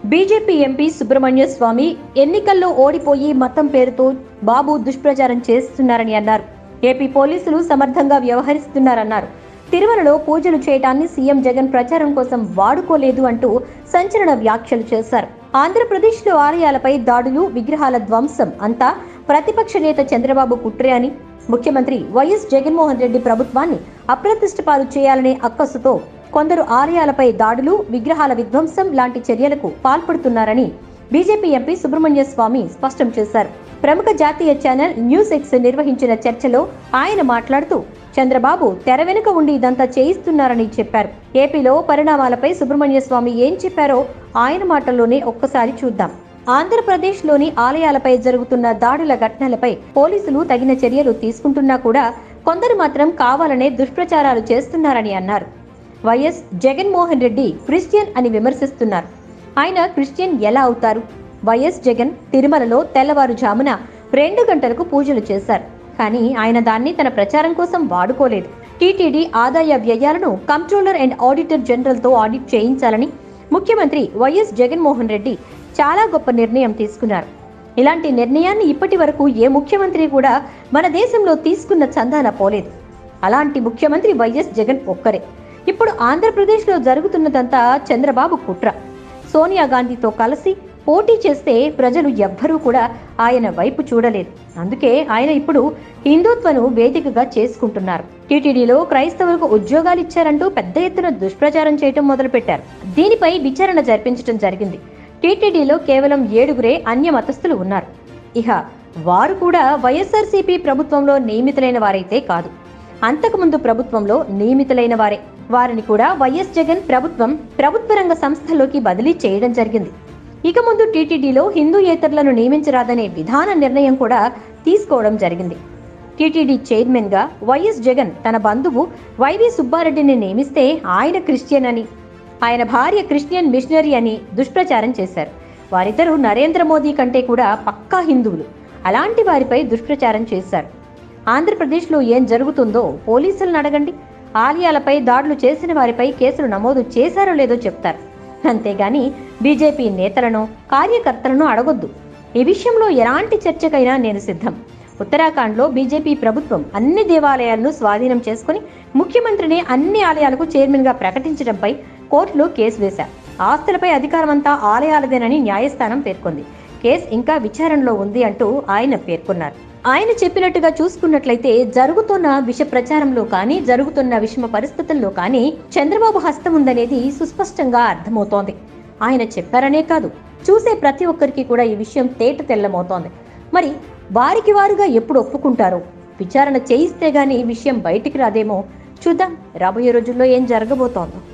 BJP MP Subrahmanya స్వామి ఎన్నికల్లో ఓడిపోయి మతం పేరుతో బాబు దుష్ప్రచారం చేస్తున్నారని అన్నారు ఏపీ పోలీసులు సమర్థంగా వ్యవహరిస్తున్నారన్నారు తిరుమలలో పూజలు చేయటాన్ని సీఎం జగన్ ప్రచారం కోసం వాడుకోలేదు అంటూ సంచలన వ్యాఖ్యలు చేశారు ఆంధ్రప్రదేశ్లో ఆలయాలపై దాడులు విగ్రహాల ధ్వంసం అంతా ప్రతిపక్ష నేత చంద్రబాబు కుట్రే అని ముఖ్యమంత్రి వైఎస్ జగన్మోహన్ రెడ్డి ప్రభుత్వాన్ని అప్రతిష్ట పాలు చేయాలనే అక్కసుతో కొందరు ఆలయాలపై దాడులు విగ్రహాల విధ్వంసం లాంటి చర్యలకు పాల్పడుతున్నారని బీజేపీ ఎంపీ సుబ్రహ్మణ్య స్వామి స్పష్టం చేశారు ప్రముఖ జాతీయ ఛానల్ న్యూస్ ఎక్స్ నిర్వహించిన చర్చలో ఆయన మాట్లాడుతూ చంద్రబాబు తెర వెనుక ఉండి ఇదంతా చేయిస్తున్నారని చెప్పారు ఏపీలో పరిణామాలపై సుబ్రహ్మణ్య స్వామి ఏం చెప్పారో ఆయన మాటల్లోనే ఒక్కసారి చూద్దాం ఆంధ్రప్రదేశ్లోని ఆలయాలపై జరుగుతున్న దాడుల ఘటనలపై పోలీసులు తగిన చర్యలు తీసుకుంటున్నా కూడా కొందరు మాత్రం కావాలనే దుష్ప్రచారాలు చేస్తున్నారని అన్నారు వైఎస్ జగన్మోహన్ రెడ్డి క్రిస్టియన్ అని విమర్శిస్తున్నారు ఆయన క్రిస్టియన్ ఎలా అవుతారు వైఎస్ జగన్ తిరుమలలో తెల్లవారుజామున రెండు గంటలకు పూజలు చేశారు కానీ ఆయన దాన్ని తన ప్రచారం కోసం వాడుకోలేదు టీటీడీ ఆదాయ వ్యయాలను కంట్రోలర్ అండ్ ఆడిటర్ జనరల్తో ఆడిట్ చేయించాలని ముఖ్యమంత్రి వైఎస్ జగన్మోహన్ రెడ్డి చాలా గొప్ప నిర్ణయం తీసుకున్నారు ఇలాంటి నిర్ణయాన్ని ఇప్పటి వరకు ఏ ముఖ్యమంత్రి కూడా మన దేశంలో తీసుకున్న చందాన పోలేదు అలాంటి ముఖ్యమంత్రి వైఎస్ జగన్ ఒక్కరే ఇప్పుడు ఆంధ్రప్రదేశ్లో జరుగుతున్నదంతా చంద్రబాబు కుట్ర సోనియా గాంధీతో కలిసి పోటీ చేస్తే ప్రజలు ఎవ్వరూ కూడా ఆయన వైపు చూడలేదు అందుకే ఆయన ఇప్పుడు హిందుత్వను వేదికగా చేసుకుంటున్నారు టీటీడీలో క్రైస్తవులకు ఉద్యోగాలు ఇచ్చారంటూ పెద్ద ఎత్తున దుష్ప్రచారం చేయటం మొదలుపెట్టారు దీనిపై విచారణ జరిపించడం జరిగింది టీటీడీలో కేవలం ఏడుగురే అన్య మతస్థులు ఉన్నారు ఇహ వారు కూడా వైఎస్ఆర్సీపీ ప్రభుత్వంలో నియమితులైన వారైతే కాదు అంతకుముందు ప్రభుత్వంలో నియమితులైన వారే వారిని కూడా వైఎస్ జగన్ ప్రభుత్వం ప్రభుత్వ రంగ సంస్థల్లోకి బదిలీ చేయడం జరిగింది ఇక ముందు టీటీడీలో హిందూయేతరులను నియమించరాదనే విధాన నిర్ణయం కూడా తీసుకోవడం జరిగింది టీటీడీ చైర్మన్ గా వైఎస్ జగన్ తన బంధువు వైవి సుబ్బారెడ్డిని నియమిస్తే ఆయన క్రిస్టియన్ అని ఆయన భార్య క్రిస్టియన్ మిషనరీ అని దుష్ప్రచారం చేశారు వారిద్దరూ నరేంద్ర మోదీ కంటే కూడా పక్కా హిందువులు అలాంటి వారిపై దుష్ప్రచారం చేశారు ఆంధ్రప్రదేశ్లో ఏం జరుగుతుందో పోలీసులను అడగండి ఆలయాలపై దాడులు చేసిన వారిపై కేసులు నమోదు చేశారో లేదో చెప్తారు అంతేగాని బీజేపీ నేతలను కార్యకర్తలను అడగొద్దు ఈ విషయంలో ఎలాంటి చర్చకైనా నేను సిద్ధం ఉత్తరాఖండ్లో బీజేపీ ప్రభుత్వం అన్ని దేవాలయాలను స్వాధీనం చేసుకుని ముఖ్యమంత్రిని అన్ని ఆలయాలకు చైర్మన్గా ప్రకటించడంపై కోర్టులో కేసు వేశారు ఆస్తులపై అధికారమంతా ఆలయాలదేనని న్యాయస్థానం పేర్కొంది కేసు ఇంకా విచారణలో ఉంది అంటూ ఆయన పేర్కొన్నారు ఆయన చెప్పినట్టుగా చూసుకున్నట్లయితే జరుగుతున్న విష ప్రచారంలో కానీ జరుగుతున్న విషమ పరిస్థితుల్లో కానీ చంద్రబాబు హస్తం ఉందనేది సుస్పష్టంగా అర్థమవుతోంది ఆయన చెప్పారనే కాదు చూసే ప్రతి ఒక్కరికి కూడా ఈ విషయం తేట తెల్లమవుతోంది మరి వారికి వారుగా ఎప్పుడు ఒప్పుకుంటారో విచారణ చేయిస్తే గానీ ఈ విషయం బయటికి రాదేమో చూద్దాం రాబోయే రోజుల్లో ఏం జరగబోతోందో